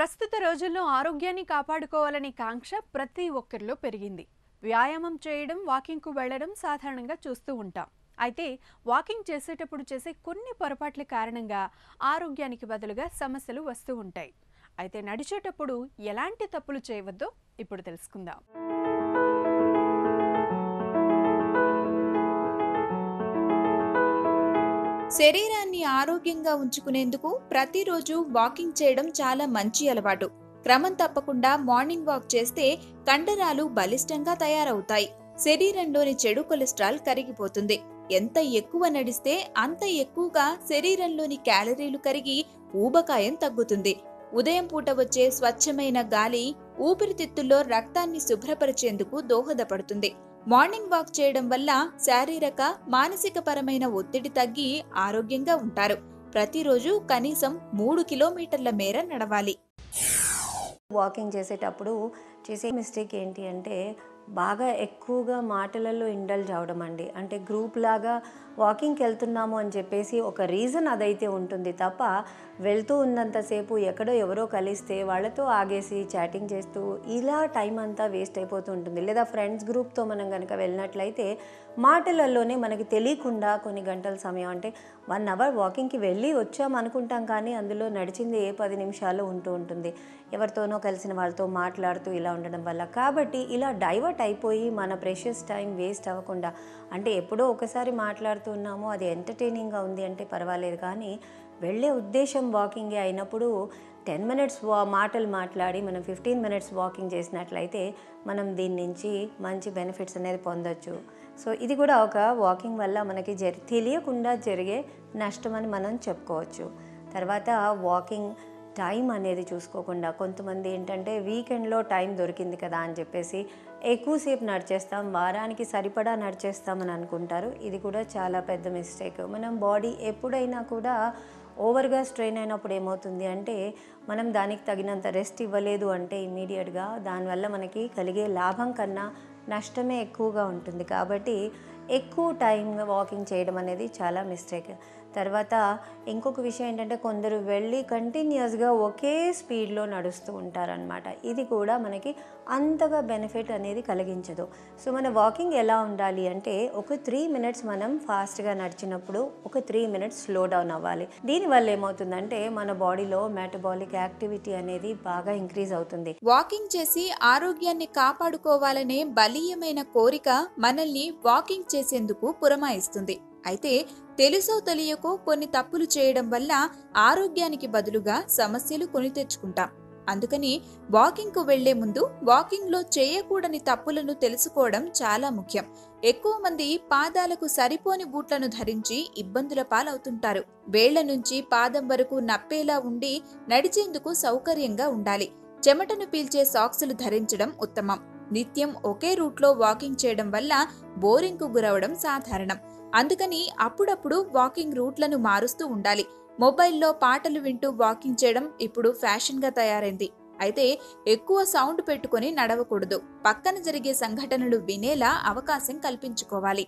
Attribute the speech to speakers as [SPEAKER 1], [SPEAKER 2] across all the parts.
[SPEAKER 1] ప్రస్తుత రోజుల్లో ఆరోగ్యాన్ని కాపాడుకోవాలనే కాంక్ష ప్రతి ఒక్కరిలో పెరిగింది వ్యాయామం చేయడం వాకింగ్కు వెళ్ళడం సాధారణంగా చూస్తూ ఉంటాం అయితే వాకింగ్ చేసేటప్పుడు చేసే కొన్ని పొరపాట్ల కారణంగా ఆరోగ్యానికి బదులుగా సమస్యలు వస్తూ ఉంటాయి అయితే నడిచేటప్పుడు ఎలాంటి తప్పులు చేయవద్దో ఇప్పుడు తెలుసుకుందాం
[SPEAKER 2] శరీరాన్ని ఆరోగ్యంగా ఉంచుకునేందుకు ప్రతిరోజు వాకింగ్ చేయడం చాలా మంచి అలవాటు క్రమం తప్పకుండా మార్నింగ్ వాక్ చేస్తే కండరాలు బలిష్టంగా తయారవుతాయి శరీరంలోని చెడు కొలెస్ట్రాల్ కరిగిపోతుంది ఎంత ఎక్కువ నడిస్తే అంత ఎక్కువగా శరీరంలోని క్యాలరీలు కరిగి ఊబకాయం తగ్గుతుంది ఉదయం పూట వచ్చే స్వచ్ఛమైన గాలి ఊపిరితిత్తుల్లో రక్తాన్ని శుభ్రపరిచేందుకు దోహదపడుతుంది మార్నింగ్ వాక్ చేయడం వల్ల శారీరక మానసిక పరమైన ఒత్తిడి తగ్గి ఆరోగ్యంగా ఉంటారు ప్రతిరోజు కనీసం మూడు కిలోమీటర్ల మేర నడవాలి
[SPEAKER 3] వాకింగ్ చేసేటప్పుడు చేసే మిస్టేక్ ఏంటి అంటే బాగా ఎక్కువగా మాటలలో ఇండల్జ్ అవడం అండి అంటే గ్రూప్ లాగా వాకింగ్కి వెళ్తున్నాము అని చెప్పేసి ఒక రీజన్ అదైతే ఉంటుంది తప్ప వెళ్తూ ఉన్నంతసేపు ఎక్కడో ఎవరో కలిస్తే వాళ్ళతో ఆగేసి చాటింగ్ చేస్తూ ఇలా టైం అంతా వేస్ట్ అయిపోతూ ఉంటుంది లేదా ఫ్రెండ్స్ గ్రూప్తో మనం కనుక వెళ్ళినట్లయితే మాటలలోనే మనకి తెలియకుండా కొన్ని గంటల సమయం అంటే వన్ అవర్ వాకింగ్కి వెళ్ళి వచ్చాం అనుకుంటాం కానీ అందులో నడిచింది ఏ పది నిమిషాలు ఉంటూ ఉంటుంది ఎవరితోనో కలిసిన వాళ్ళతో మాట్లాడుతూ ఇలా ఉండడం వల్ల కాబట్టి ఇలా డైవర్ట్ అయిపోయి మన ప్రెషియస్ టైం వేస్ట్ అవ్వకుండా అంటే ఎప్పుడో ఒకసారి మాట్లాడుతున్నామో అది ఎంటర్టైనింగ్గా ఉంది అంటే పర్వాలేదు కానీ వెళ్ళే ఉద్దేశం వాకింగే అయినప్పుడు టెన్ మినిట్స్ వా మాటలు మాట్లాడి మనం ఫిఫ్టీన్ మినిట్స్ వాకింగ్ చేసినట్లయితే మనం దీని నుంచి మంచి బెనిఫిట్స్ అనేది పొందొచ్చు సో ఇది కూడా ఒక వాకింగ్ వల్ల మనకి జరి తెలియకుండా జరిగే నష్టం అని మనం చెప్పుకోవచ్చు తర్వాత వాకింగ్ టైం అనేది చూసుకోకుండా కొంతమంది ఏంటంటే వీకెండ్లో టైం దొరికింది కదా అని చెప్పేసి ఎక్కువసేపు నడిచేస్తాం వారానికి సరిపడా నడిచేస్తామని అనుకుంటారు ఇది కూడా చాలా పెద్ద మిస్టేక్ మనం బాడీ ఎప్పుడైనా కూడా ఓవర్గా స్ట్రెయిన్ అయినప్పుడు ఏమవుతుంది అంటే మనం దానికి తగినంత రెస్ట్ ఇవ్వలేదు అంటే ఇమీడియట్గా దానివల్ల మనకి కలిగే లాభం కన్నా నష్టమే ఎక్కువగా ఉంటుంది కాబట్టి ఎక్కువ టైం వాకింగ్ చేయడం అనేది చాలా మిస్టేక్ తర్వాత ఇంకొక విషయం ఏంటంటే కొందరు వెళ్ళి కంటిన్యూస్గా ఒకే స్పీడ్లో నడుస్తూ ఉంటారనమాట ఇది కూడా మనకి అంతగా బెనిఫిట్ అనేది కలిగించదు సో మన వాకింగ్ ఎలా ఉండాలి అంటే ఒక త్రీ మినిట్స్ మనం ఫాస్ట్గా నడిచినప్పుడు ఒక త్రీ మినిట్స్ స్లో డౌన్ అవ్వాలి దీనివల్ల ఏమవుతుందంటే మన బాడీలో మెటబాలిక్ యాక్టివిటీ అనేది బాగా ఇంక్రీజ్ అవుతుంది
[SPEAKER 2] వాకింగ్ చేసి ఆరోగ్యాన్ని కాపాడుకోవాలనే బలీయమైన కోరిక మనల్ని వాకింగ్ చేసేందుకు పురమాయిస్తుంది అయితే తెలుసో తెలియకో కొన్ని తప్పులు చేయడం వల్ల ఆరోగ్యానికి బదులుగా సమస్యలు కొని తెచ్చుకుంటాం అందుకని వాకింగ్కు వెళ్లే ముందు వాకింగ్లో చేయకూడని తప్పులను తెలుసుకోవడం చాలా ముఖ్యం ఎక్కువ మంది పాదాలకు సరిపోని బూట్లను ధరించి ఇబ్బందుల పాలవుతుంటారు వేళ్ల నుంచి పాదం వరకు నప్పేలా ఉండి నడిచేందుకు సౌకర్యంగా ఉండాలి చెమటను పీల్చే సాక్సులు ధరించడం ఉత్తమం నిత్యం ఒకే రూట్లో వాకింగ్ చేయడం వల్ల బోరింగ్కు గురవడం సాధారణం అందుకని అప్పుడప్పుడు వాకింగ్ రూట్లను మారుస్తూ ఉండాలి మొబైల్లో పాటలు వింటూ వాకింగ్ చేయడం ఇప్పుడు ఫ్యాషన్గా తయారైంది అయితే ఎక్కువ సౌండ్ పెట్టుకొని నడవకూడదు పక్కన జరిగే సంఘటనలు వినేలా అవకాశం కల్పించుకోవాలి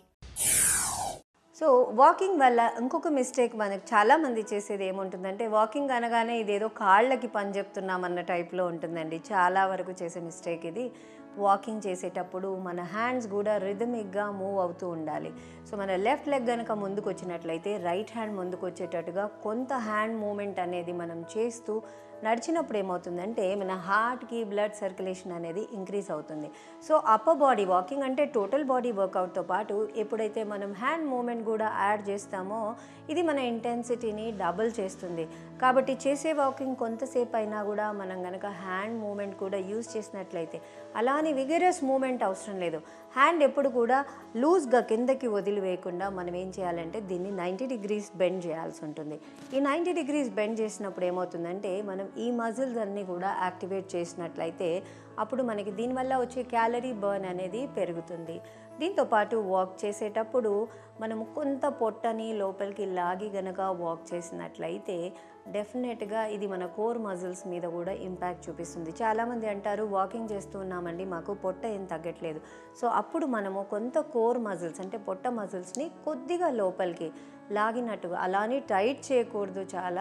[SPEAKER 3] సో వాకింగ్ వల్ల ఇంకొక మిస్టేక్ మనకు చాలామంది చేసేది ఏముంటుందంటే వాకింగ్ అనగానే ఇదేదో కాళ్ళకి పని చెప్తున్నాం అన్న టైప్లో ఉంటుందండి చాలా వరకు చేసే మిస్టేక్ ఇది వాకింగ్ చేసేటప్పుడు మన హ్యాండ్స్ కూడా రిథమిక్గా మూవ్ అవుతూ ఉండాలి సో మన లెఫ్ట్ లెగ్ కనుక ముందుకు వచ్చినట్లయితే రైట్ హ్యాండ్ ముందుకు వచ్చేటట్టుగా కొంత హ్యాండ్ మూమెంట్ అనేది మనం చేస్తూ నడిచినప్పుడు ఏమవుతుందంటే మన హార్ట్కి బ్లడ్ సర్క్యులేషన్ అనేది ఇంక్రీజ్ అవుతుంది సో అప్పర్ బాడీ వాకింగ్ అంటే టోటల్ బాడీ వర్కౌట్తో పాటు ఎప్పుడైతే మనం హ్యాండ్ మూమెంట్ కూడా యాడ్ చేస్తామో ఇది మన ఇంటెన్సిటీని డబుల్ చేస్తుంది కాబట్టి చేసే వాకింగ్ కొంతసేపు అయినా కూడా మనం కనుక హ్యాండ్ మూమెంట్ కూడా యూజ్ చేసినట్లయితే అలా అని విగరస్ మూమెంట్ అవసరం లేదు హ్యాండ్ ఎప్పుడు కూడా లూజ్గా కిందకి వదిలివేయకుండా మనం ఏం చేయాలంటే దీన్ని నైంటీ డిగ్రీస్ బెండ్ చేయాల్సి ఉంటుంది ఈ నైంటీ డిగ్రీస్ బెండ్ చేసినప్పుడు ఏమవుతుందంటే మనం ఈ మజిల్స్ అన్నీ కూడా యాక్టివేట్ చేసినట్లయితే అప్పుడు మనకి దీనివల్ల వచ్చే క్యాలరీ బర్న్ అనేది పెరుగుతుంది దీంతో పాటు వాక్ చేసేటప్పుడు మనము కొంత పొట్టని లోపలికి లాగి గనక వాక్ చేసినట్లయితే డెఫినెట్గా ఇది మన కోర్ మజిల్స్ మీద కూడా ఇంపాక్ట్ చూపిస్తుంది చాలామంది అంటారు వాకింగ్ చేస్తూ ఉన్నామండి మాకు పొట్ట ఏం తగ్గట్లేదు సో అప్పుడు మనము కొంత కోర్ మజిల్స్ అంటే పొట్ట మజిల్స్ని కొద్దిగా లోపలికి లాగినట్టుగా అలానే టైట్ చేయకూడదు చాలా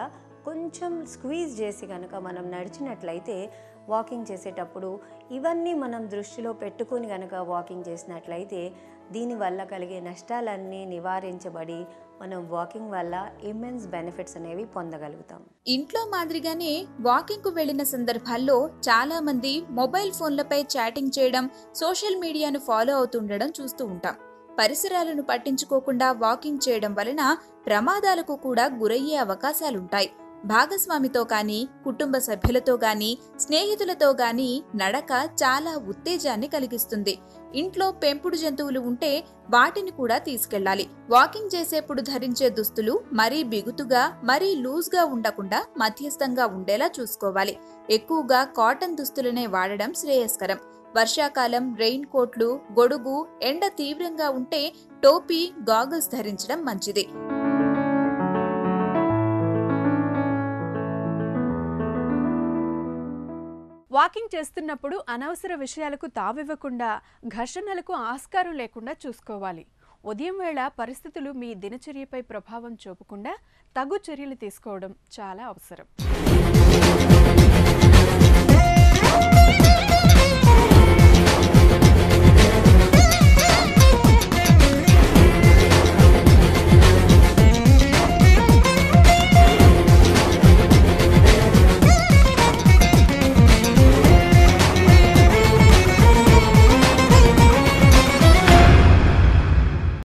[SPEAKER 3] కొంచెం స్క్వీజ్ చేసి కనుక మనం నడిచినట్లయితే వాకింగ్ చేసేటప్పుడు ఇవన్నీ మనం దృష్టిలో పెట్టుకొని కనుక వాకింగ్ చేసినట్లయితే దీనివల్ల కలిగే నష్టాలన్నీ నివారించబడి మనం వాకింగ్ వల్ల ఇమెన్స్ బెనిఫిట్స్ అనేవి పొందగలుగుతాం
[SPEAKER 2] ఇంట్లో మాదిరిగానే వాకింగ్ కు వెళ్లిన సందర్భాల్లో చాలా మంది మొబైల్ ఫోన్లపై చాటింగ్ చేయడం సోషల్ మీడియాను ఫాలో అవుతుండడం చూస్తూ ఉంటాం పరిసరాలను పట్టించుకోకుండా వాకింగ్ చేయడం వలన ప్రమాదాలకు కూడా గురయ్యే అవకాశాలుంటాయి భాగస్వామితో కానీ కుటుంబ సభ్యులతో గాని స్నేహితులతో గాని నడక చాలా ఉత్తేజాన్ని కలిగిస్తుంది ఇంట్లో పెంపుడు జంతువులు ఉంటే వాటిని కూడా తీసుకెళ్ళాలి వాకింగ్ చేసేప్పుడు ధరించే దుస్తులు మరీ బిగుతుగా మరీ లూజ్గా ఉండకుండా మధ్యస్థంగా ఉండేలా చూసుకోవాలి ఎక్కువగా కాటన్ దుస్తులనే వాడడం శ్రేయస్కరం వర్షాకాలం రెయిన్ కోట్లు గొడుగు ఎండ తీవ్రంగా ఉంటే టోపీ గాగుల్స్ ధరించడం మంచిది
[SPEAKER 1] వాకింగ్ చేస్తున్నప్పుడు అనవసర విషయాలకు తావివ్వకుండా ఘర్షణలకు ఆస్కారం లేకుండా చూసుకోవాలి ఉదయం వేళ పరిస్థితులు మీ దినచర్యపై ప్రభావం చూపకుండా తగు చర్యలు తీసుకోవడం చాలా అవసరం